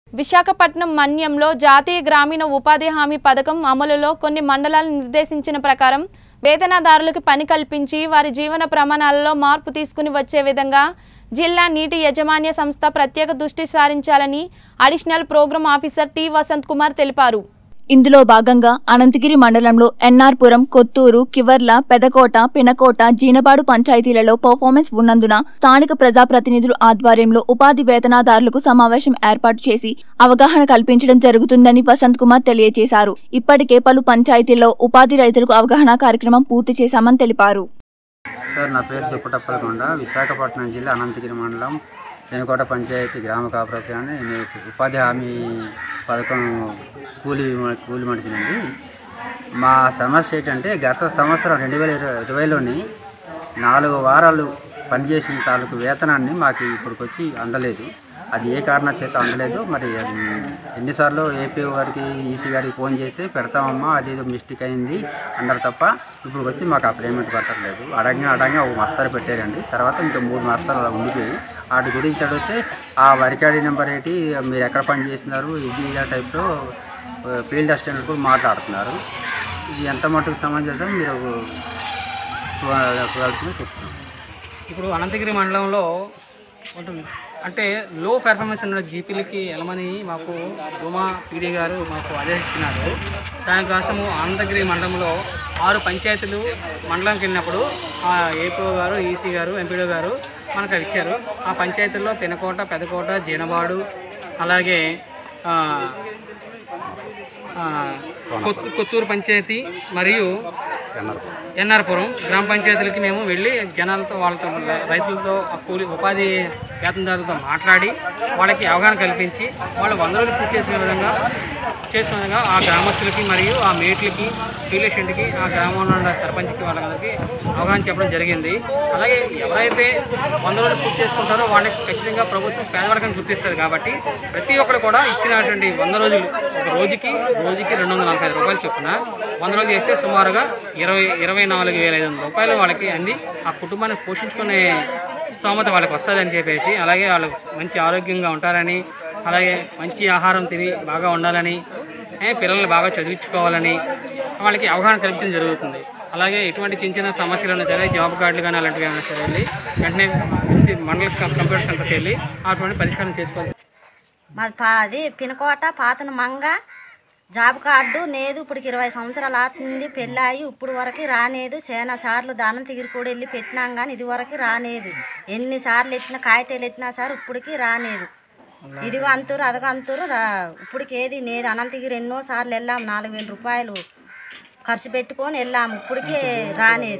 విశాఖపట్నం మన్యంలో జాతీయ గ్రామీణ ఉపాధి హామీ పథకం అమలులో కొన్ని మండలాలు నిర్దేశించిన ప్రకారం వేతనదారులకు పని కల్పించి వారి జీవన ప్రమాణాలలో మార్పు తీసుకుని వచ్చే విధంగా జిల్లా నీటి యాజమాన్య సంస్థ ప్రత్యేక దృష్టి సారించాలని additional programme officer T Vasanth Kumar తెలిపారు ఇందులో భాగంగా అనంతగిరి మండలంలో ఎన్ఆర్పురం కొత్తూరు కివర్ల పెదకోట పినకోట జీనబాడు పంచాయతీలలో పర్ఫార్మెన్స్ ఉన్నందున స్థానిక ప్రజాప్రతినిధుల ఆధ్వర్యంలో ఉపాధి వేతనాదారులకు సమావేశం ఏర్పాటు చేసి అవగాహన కల్పించడం జరుగుతుందని వసంత్ కుమార్ తెలియజేశారు ఇప్పటికే పలు పంచాయతీల్లో ఉపాధి రైతులకు అవగాహన కార్యక్రమం పూర్తి చేశామని తెలిపారు సార్ నా పేరు దుప్పటప్పలకొండ విశాఖపట్నం జిల్లా అనంతగిరి మండలం వెనుకోట పంచాయతీ గ్రామ కార్పొరేషన్ నేను ఉపాధి హామీ పథకం కూలి కూలి మనిషినండి మా సమస్య ఏంటంటే గత సంవత్సరం రెండు వేల ఇరవై ఇరవైలోని నాలుగు వారాలు పనిచేసిన తాలూకు వేతనాన్ని మాకు ఇప్పటికొచ్చి అందలేదు అది ఏ కారణం చేత అందలేదు మరి ఉమ్, ఎన్నిసార్లు ఏపీఓ గారికి ఈసీ గారికి ఫోన్ చేస్తే పెడతామమ్మా అది ఏదో మిస్టేక్ అయింది అన్నారు తప్ప ఇప్పుడు వచ్చి మాకు ఆ పేమెంట్ పట్టలేదు అడగగా అడగగా ఒక మస్తాలు పెట్టారండి తర్వాత ఇంకా మూడు మస్తాలు అలా ఉండిపోయి వాటి గురించి అడిగితే ఆ వరికాడి నెంబర్ ఏంటి మీరు ఎక్కడ పని చేస్తున్నారు ఇది ఇలా టైప్లో ఫీల్డ్ అసిస్టెంట్ కూడా మాట్లాడుతున్నారు ఇది ఎంత మటుకు సమంజసం మీరు చూడాల్సింది చెప్తున్నాను ఇప్పుడు అనంతగిరి మండలంలో ఉంటుంది అంటే లో పెర్ఫార్మెన్స్ ఉన్న జీపీలకి వెళ్ళమని మాకు డుమా పీడీ గారు మాకు ఆదేశించినారు దానికోసము అనంతగిరి మండలంలో ఆరు పంచాయతీలు మండలంకి వెళ్ళినప్పుడు ఆ ఏపీఓ గారు ఈసీ గారు ఎంపీడీ గారు మనకు అవి ఇచ్చారు ఆ పంచాయతీల్లో పెనకోట పెదకోట జీనబాడు అలాగే ఆ, ఆ, కొత్తు కొత్తూరు పంచాయతీ మరియు ఎన్ఆర్పురం గ్రామ పంచాయతీలకి మేము వెళ్ళి జనాలతో వాళ్ళతో రైతులతో ఆ కూలి ఉపాధి వేతనదారులతో మాట్లాడి వాళ్ళకి అవగాహన కల్పించి వాళ్ళు వంద రోజులు పూర్తి చేసుకునే విధంగా చేసుకునే విధంగా ఆ గ్రామస్తులకి మరియు ఆ మేట్లకి ఫీలేషెంట్కి ఆ గ్రామంలో ఉన్న సర్పంచ్కి వాళ్ళందరికీ అవగాహన చెప్పడం జరిగింది అలాగే ఎవరైతే వంద రోజులు పూర్తి చేసుకుంటారో వాళ్ళకి ఖచ్చితంగా ప్రభుత్వం పేదవాళ్ళకని గుర్తిస్తుంది కాబట్టి ప్రతి ఒక్కరు కూడా ఇచ్చినటువంటి వంద రోజులు ఒక రోజుకి రోజుకి రెండు వందల నలభై ఐదు రూపాయలు చొప్పున వంద రోజులు చేస్తే సుమారుగా ఇరవై ఇరవై నాలుగు వేల ఐదు వందల రూపాయలు వాళ్ళకి అంది ఆ కుటుంబాన్ని పోషించుకునే స్తోమత వాళ్ళకి వస్తుందని చెప్పేసి అలాగే వాళ్ళు మంచి ఆరోగ్యంగా ఉంటారని అలాగే మంచి ఆహారం తిని బాగా ఉండాలని ఏ, పిల్లల్ని బాగా చదివించుకోవాలని వాళ్ళకి అవగాహన కల్పించడం జరుగుతుంది అలాగే ఎటువంటి చిన్న చిన్న సమస్యలు ఉన్నా సరే జాబ్ కార్డులు కానీ అలాంటివి ఏమైనా సరే వెళ్ళి వెంటనే MC మండల కం- కంప్యూటర్ సెంటర్కి వెళ్ళి అటువంటి పరిష్కారం చేసుకోవాలి మాది పా అది పినకోట పాతన మంగ జాబ్ కార్డు లేదు ఇప్పుడు ఇరవై సంవత్సరాలు అవుతుంది పెళ్ళాయి ఇప్పుడు వరకు రానేదు చాలా సార్లు దానం తిగిరి కూడా వెళ్ళి పెట్టినాం కానీ ఇది వరకు రానేదు ఎన్నిసార్లు ఎత్తినా కాగితాలు ఎత్తినా సార్ ఇప్పటికి రానేదు ఇదిగో అంతురు అదిగో అంతురు రా ఇప్పటికి ఏది లేదు అనంతగిరి ఎన్నో సార్లు వెళ్ళాం నాలుగు వేల రూపాయలు ఖర్చు పెట్టుకొని వెళ్ళాము ఇప్పటికే రానేదు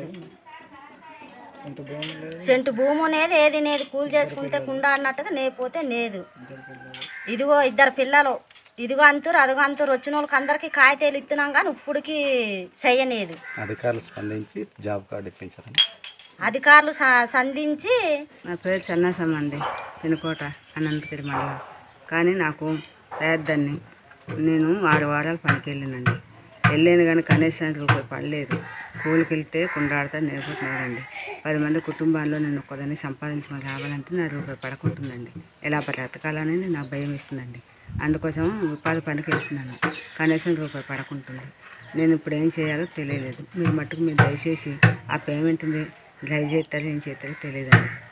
సెంటు భూమి అనేది ఏది నేది కూలి చేసుకుంటే కుండ అన్నట్టుగా నేపోతే లేదు ఇదిగో ఇద్దరు పిల్లలు ఇదిగో అంతురు అదిగో అంతురు వచ్చిన వాళ్ళకి అందరికీ కాగితాలు ఇస్తున్నాం కానీ ఇప్పటికి చెయ్యలేదు అధికారులు స్పందించి జాబ్ కార్డు ఇప్పించారని అధికారులు స- సంధించి నా పేరు చెన్నాసమ్మ అండి పినకోట అనంతగిరి మండలం కానీ నాకు పేద్దాన్ని నేను ఆరు వారాలు పనికి వెళ్ళానండి వెళ్ళాను కానీ కనీసం రూపాయి పడలేదు కూలికి వెళ్తే కుండాడతా నేర్పుతున్నాడండి పది మంది కుటుంబాల్లో నేను ఒక్కదాన్ని సంపాదించమని రావాలంటే నా రూపాయి పడకుంటుందండి ఎలా బ్రతకాలనేది నాకు భయం ఇస్తుందండి అందుకోసం ఉపాధి పనికి వెళ్తున్నాను కనీసం రూపాయి పడకుంటుంది నేను ఇప్పుడు ఏం చేయాలో తెలియలేదు మీరు మట్టుకు మీరు దయచేసి ఆ పేమెంట్ని డ్రైవ్ చేస్తారో ఏం చేస్తారో తెలియదండి